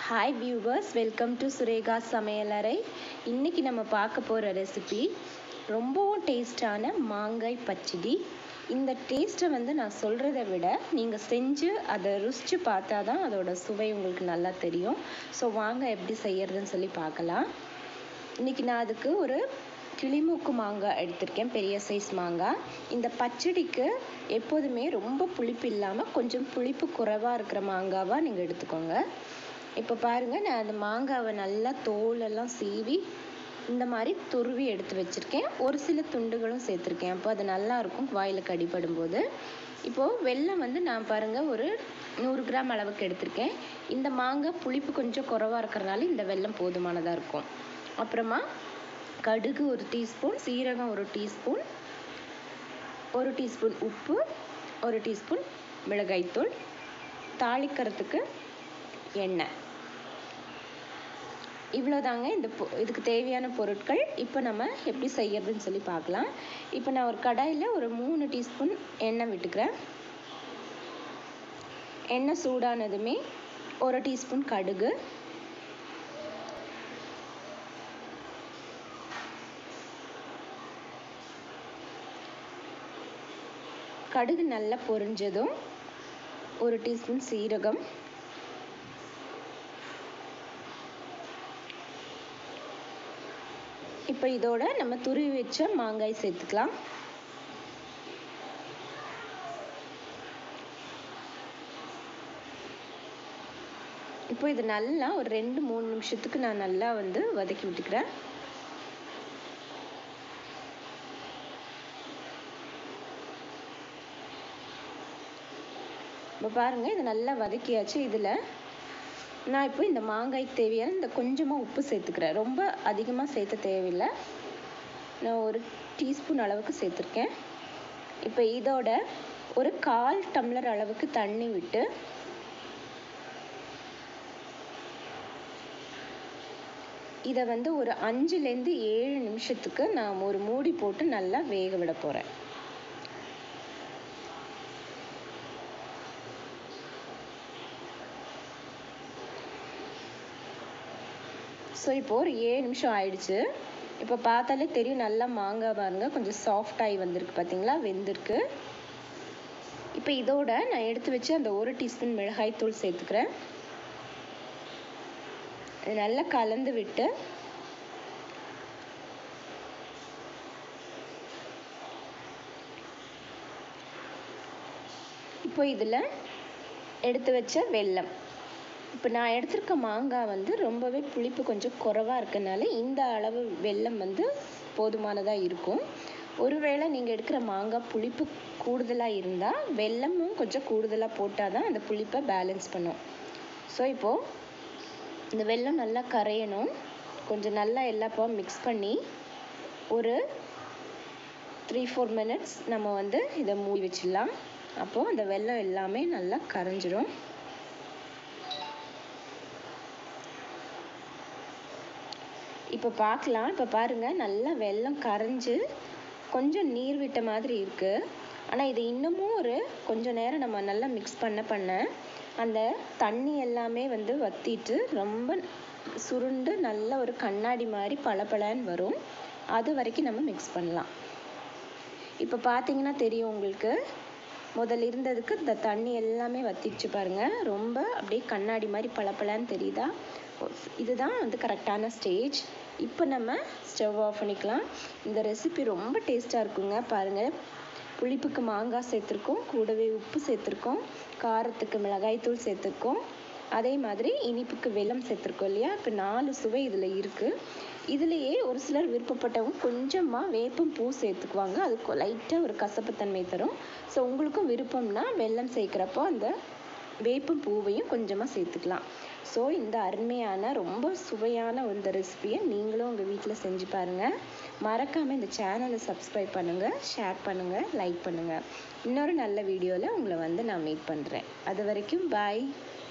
hi viewers welcome to Sureka சமையலறை இன்றைக்கி நம்ம பார்க்க போகிற ரெசிபி ரொம்பவும் டேஸ்டான மாங்காய் பச்சடி இந்த டேஸ்ட்டை வந்து நான் சொல்கிறத விட நீங்கள் செஞ்சு அதை ருசித்து பார்த்தா தான் அதோட சுவை உங்களுக்கு நல்லா தெரியும் ஸோ வாங்க எப்படி செய்யறதுன்னு சொல்லி பார்க்கலாம் இன்றைக்கி நான் அதுக்கு ஒரு கிளிமூக்கு மாங்காய் எடுத்திருக்கேன் பெரிய சைஸ் மாங்காய் இந்த பச்சடிக்கு எப்போதுமே ரொம்ப புளிப்பு இல்லாமல் கொஞ்சம் புளிப்பு குறைவாக இருக்கிற மாங்காவாக நீங்கள் எடுத்துக்கோங்க இப்போ பாருங்கள் நான் அந்த மாங்காவை நல்லா தோலெல்லாம் சீவி இந்த மாதிரி துருவி எடுத்து வச்சுருக்கேன் ஒரு சில துண்டுகளும் சேர்த்துருக்கேன் அப்போ அது நல்லா இருக்கும் வாயில் கடிப்படும் போது இப்போது வெல்லம் வந்து நான் பாருங்கள் ஒரு நூறு கிராம் அளவுக்கு எடுத்திருக்கேன் இந்த மாங்காய் புளிப்பு கொஞ்சம் குறைவாக இருக்கிறனால இந்த வெல்லம் போதுமானதாக இருக்கும் அப்புறமா கடுகு ஒரு டீஸ்பூன் சீரகம் ஒரு டீஸ்பூன் ஒரு டீஸ்பூன் உப்பு ஒரு டீஸ்பூன் மிளகாய்த்தூள் தாளிக்கிறதுக்கு எண்ணெய் இவ்வளோதாங்க இந்த பொ இதுக்கு தேவையான பொருட்கள் இப்போ நம்ம எப்படி செய்யறதுன்னு சொல்லி பார்க்கலாம் இப்போ நான் ஒரு கடாயில் ஒரு மூணு டீஸ்பூன் எண்ணெய் விட்டுக்கிறேன் எண்ணெய் சூடானதுமே ஒரு டீஸ்பூன் கடுகு கடுகு நல்லா பொரிஞ்சதும் ஒரு டீஸ்பூன் சீரகம் இப்போ இதோட நம்ம துருவி வச்ச மாங்காய் சேர்த்துக்கலாம் இப்போ இது நல்லா ஒரு ரெண்டு மூணு நிமிஷத்துக்கு நான் நல்லா வந்து வதக்கி விட்டுக்கிறேன் இப்போ பாருங்கள் இது நல்லா வதக்கியாச்சு இதில் நான் இப்போ இந்த மாங்காய்க்கு தேவையான இந்த கொஞ்சமாக உப்பு சேர்த்துக்கிறேன் ரொம்ப அதிகமாக சேர்த்த தேவையில்லை நான் ஒரு டீஸ்பூன் அளவுக்கு சேர்த்துருக்கேன் இப்போ இதோட ஒரு கால் டம்ளர் அளவுக்கு தண்ணி விட்டு இதை வந்து ஒரு அஞ்சுலேருந்து ஏழு நிமிஷத்துக்கு நான் ஒரு மூடி போட்டு நல்லா வேக விட போகிறேன் ஸோ இப்போது ஒரு ஏழு நிமிஷம் ஆயிடுச்சு இப்போ பார்த்தாலே தெரியும் நல்லா மாங்காய் பாருங்க கொஞ்சம் சாஃப்ட் ஆகி வந்திருக்கு பார்த்தீங்களா வெந்திருக்கு இப்போ இதோட நான் எடுத்து வச்சு அந்த ஒரு டீஸ்பூன் மிளகாய் தூள் சேர்த்துக்கிறேன் நல்லா கலந்து விட்டு இப்போ இதில் எடுத்து வச்ச வெல்லம் இப்போ நான் எடுத்திருக்க மாங்காய் வந்து ரொம்பவே புளிப்பு கொஞ்சம் குறைவாக இருக்கனால இந்த அளவு வெல்லம் வந்து போதுமானதாக இருக்கும் ஒருவேளை நீங்கள் எடுக்கிற மாங்காய் புளிப்பு கூடுதலாக இருந்தால் வெல்லமும் கொஞ்சம் கூடுதலாக போட்டால் தான் அந்த புளிப்பை பேலன்ஸ் பண்ணும் ஸோ இப்போது இந்த வெல்லம் நல்லா கரையணும் கொஞ்சம் நல்லா எல்லாப்போ மிக்ஸ் பண்ணி ஒரு த்ரீ ஃபோர் மினிட்ஸ் நம்ம வந்து இதை மூடி வச்சிடலாம் அப்போது அந்த வெல்லம் எல்லாமே நல்லா கரைஞ்சிரும் இப்போ பார்க்கலாம் இப்போ பாருங்கள் நல்லா வெல்லம் கரைஞ்சி கொஞ்சம் நீர் விட்ட மாதிரி இருக்குது ஆனால் இது இன்னமும் ஒரு கொஞ்சம் நேரம் நம்ம நல்லா மிக்ஸ் பண்ண பண்ண அந்த தண்ணி எல்லாமே வந்து வற்றிட்டு ரொம்ப சுருண்டு நல்ல ஒரு கண்ணாடி மாதிரி பளபளன்னு வரும் அது வரைக்கும் நம்ம மிக்ஸ் பண்ணலாம் இப்போ பார்த்தீங்கன்னா தெரியும் உங்களுக்கு முதல்ல இருந்ததுக்கு இந்த தண்ணி எல்லாமே வத்திடுச்சு பாருங்கள் ரொம்ப அப்படியே கண்ணாடி மாதிரி பளபளன்னு தெரியுதா இதுதான் வந்து கரெக்டான ஸ்டேஜ் இப்போ நம்ம ஸ்டவ் ஆஃப் பண்ணிக்கலாம் இந்த ரெசிபி ரொம்ப டேஸ்ட்டாக இருக்குங்க பாருங்கள் புளிப்புக்கு மாங்காய் சேர்த்துருக்கோம் கூடவே உப்பு சேர்த்துருக்கோம் காரத்துக்கு மிளகாய்த்தூள் சேர்த்துருக்கோம் அதே மாதிரி இனிப்புக்கு வெல்லம் சேர்த்துருக்கோம் இல்லையா இப்போ நாலு சுவை இதில் இருக்குது இதுலேயே ஒரு சிலர் விருப்பப்பட்டவங்க கொஞ்சமாக வேப்பம் பூ சேர்த்துக்குவாங்க அது லைட்டாக ஒரு கசப்புத்தன்மை தரும் ஸோ உங்களுக்கும் விருப்பம்னா வெல்லம் சேர்க்குறப்போ அந்த வேப்பம் பூவையும் கொஞ்சமாக சேர்த்துக்கலாம் ஸோ இந்த அருமையான ரொம்ப சுவையான இந்த ரெசிபியை நீங்களும் உங்கள் வீட்டில் செஞ்சு பாருங்கள் மறக்காமல் இந்த சேனலை சப்ஸ்கிரைப் பண்ணுங்கள் ஷேர் பண்ணுங்கள் லைக் பண்ணுங்கள் இன்னொரு நல்ல வீடியோவில் உங்களை வந்து நான் மீட் பண்ணுறேன் அது வரைக்கும் பாய்